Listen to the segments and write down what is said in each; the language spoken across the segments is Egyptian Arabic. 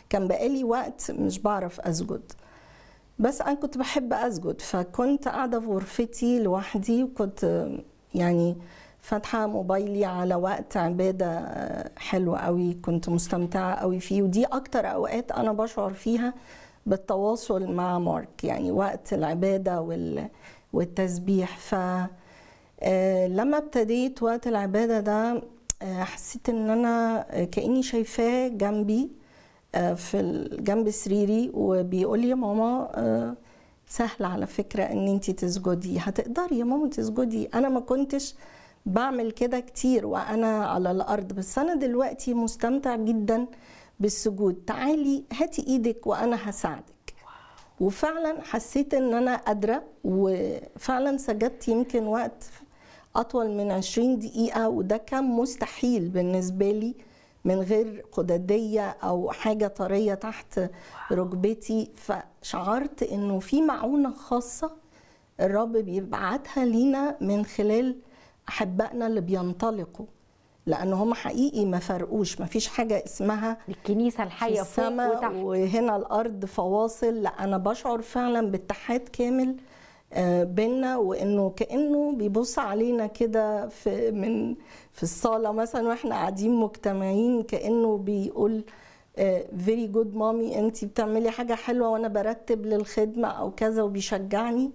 كان بقالي وقت مش بعرف اسجد بس انا كنت بحب اسجد فكنت قاعده في غرفتي لوحدي وكنت يعني فاتحه موبايلي على وقت عباده حلو قوي كنت مستمتعه قوي فيه ودي اكتر اوقات انا بشعر فيها بالتواصل مع مارك يعني وقت العباده وال والتسبيح ف لما ابتديت وقت العباده ده حسيت ان انا كاني شايفاه جنبي في جنب سريري وبيقول لي يا ماما سهل على فكره ان انت تسجدي هتقدري يا ماما تسجدي انا ما كنتش بعمل كده كتير وانا على الارض بس انا دلوقتي مستمتع جدا بالسجود تعالي هاتي ايدك وانا هساعدك وفعلا حسيت ان انا قادره وفعلا سجدت يمكن وقت اطول من 20 دقيقه وده كان مستحيل بالنسبه لي من غير قداديه او حاجه طريه تحت ركبتي فشعرت انه في معونه خاصه الرب بيبعتها لينا من خلال احبائنا اللي بينطلقوا لان هم حقيقي ما فرقوش ما فيش حاجه اسمها الكنيسه الحيه فوق وتحت وهنا الارض فواصل لا انا بشعر فعلا باتحاد كامل بينا وانه كانه بيبص علينا كده في من في الصاله مثلا واحنا قاعدين مجتمعين كانه بيقول فيري جود مامي انت بتعملي حاجه حلوه وانا برتب للخدمه او كذا وبيشجعني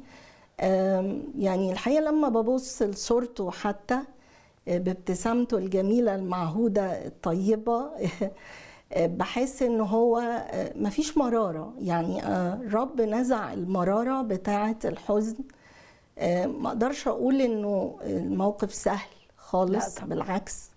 يعني الحقيقه لما ببص لصورته حتى بابتسامته الجميله المعهوده الطيبه بحس ان هو مفيش مراره يعني الرب نزع المراره بتاعه الحزن ما اقدرش اقول انه الموقف سهل خالص بالعكس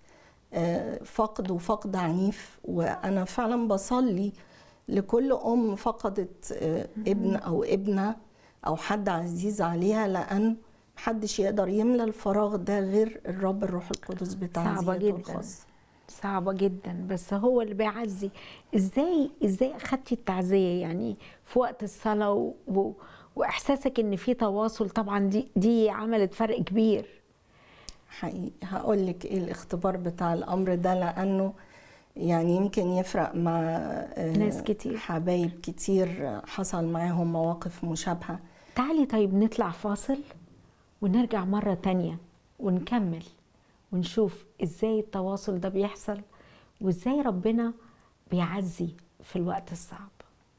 فقد وفقد عنيف وانا فعلا بصلي لكل ام فقدت ابن او ابنه او حد عزيز عليها لان محدش يقدر يملى الفراغ ده غير الرب الروح القدس بتاع صعبة جدا الخاص. صعبة جدا بس هو اللي بيعزي ازاي ازاي اخدتي التعزية يعني في وقت الصلاة و... و... واحساسك ان في تواصل طبعا دي دي عملت فرق كبير حقيقي هقول لك ايه الاختبار بتاع الامر ده لانه يعني يمكن يفرق مع ناس كتير حبايب كتير حصل معاهم مواقف مشابهة تعالي طيب نطلع فاصل ونرجع مرة تانية ونكمل ونشوف ازاي التواصل ده بيحصل وازاي ربنا بيعزي في الوقت الصعب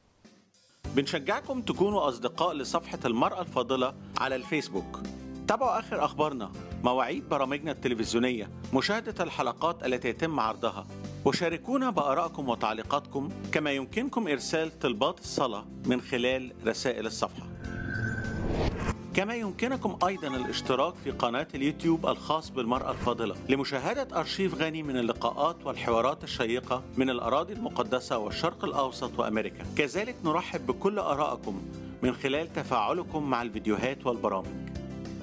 بنشجعكم تكونوا أصدقاء لصفحة المرأة الفاضلة على الفيسبوك تابعوا آخر أخبارنا مواعيد برامجنا التلفزيونية مشاهدة الحلقات التي يتم عرضها وشاركونا بآرائكم وتعليقاتكم كما يمكنكم إرسال طلبات الصلاة من خلال رسائل الصفحة كما يمكنكم أيضا الاشتراك في قناة اليوتيوب الخاص بالمرأة الفاضلة لمشاهدة أرشيف غني من اللقاءات والحوارات الشيقة من الأراضي المقدسة والشرق الأوسط وأمريكا كذلك نرحب بكل آرائكم من خلال تفاعلكم مع الفيديوهات والبرامج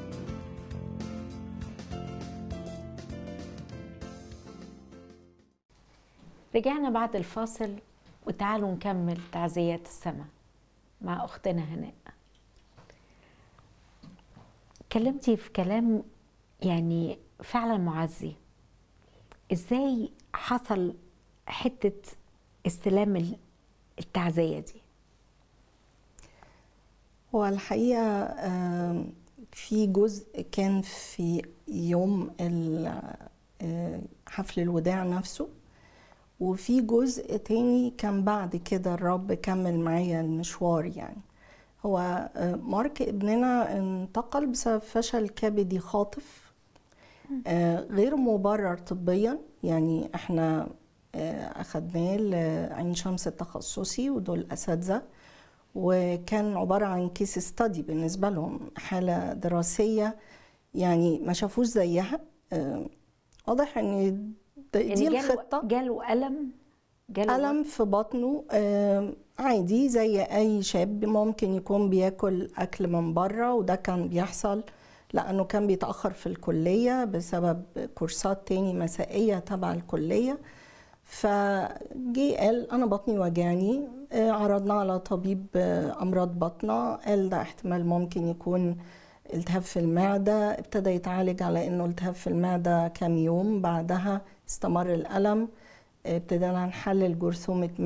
رجعنا بعد الفاصل وتعالوا نكمل تعزيات السماء مع أختنا هناء اتكلمتي في كلام يعني فعلا معزي ازاي حصل حتة استلام التعزية دي هو الحقيقة في جزء كان في يوم حفل الوداع نفسه وفي جزء تاني كان بعد كده الرب كمل معايا المشوار يعني هو مارك ابننا انتقل بسبب فشل كبدي خاطف غير مبرر طبيا يعني احنا اخدناه لعين شمس التخصصي ودول اساتذه وكان عباره عن كيس ستادي بالنسبه لهم حاله دراسيه يعني ما شافوش زيها واضح ان دي يعني الخطه جاله الم جاله الم في بطنه آه عادي زي اي شاب ممكن يكون بياكل اكل من بره وده كان بيحصل لانه كان بيتاخر في الكليه بسبب كورسات تاني مسائيه تبع الكليه فجي قال انا بطني وجعني آه عرضنا على طبيب آه امراض بطنه قال ده احتمال ممكن يكون التهاب في المعده ابتدى يتعالج على انه التهاب في المعده كام يوم بعدها استمر الالم ابتدينا نحلل جرثومه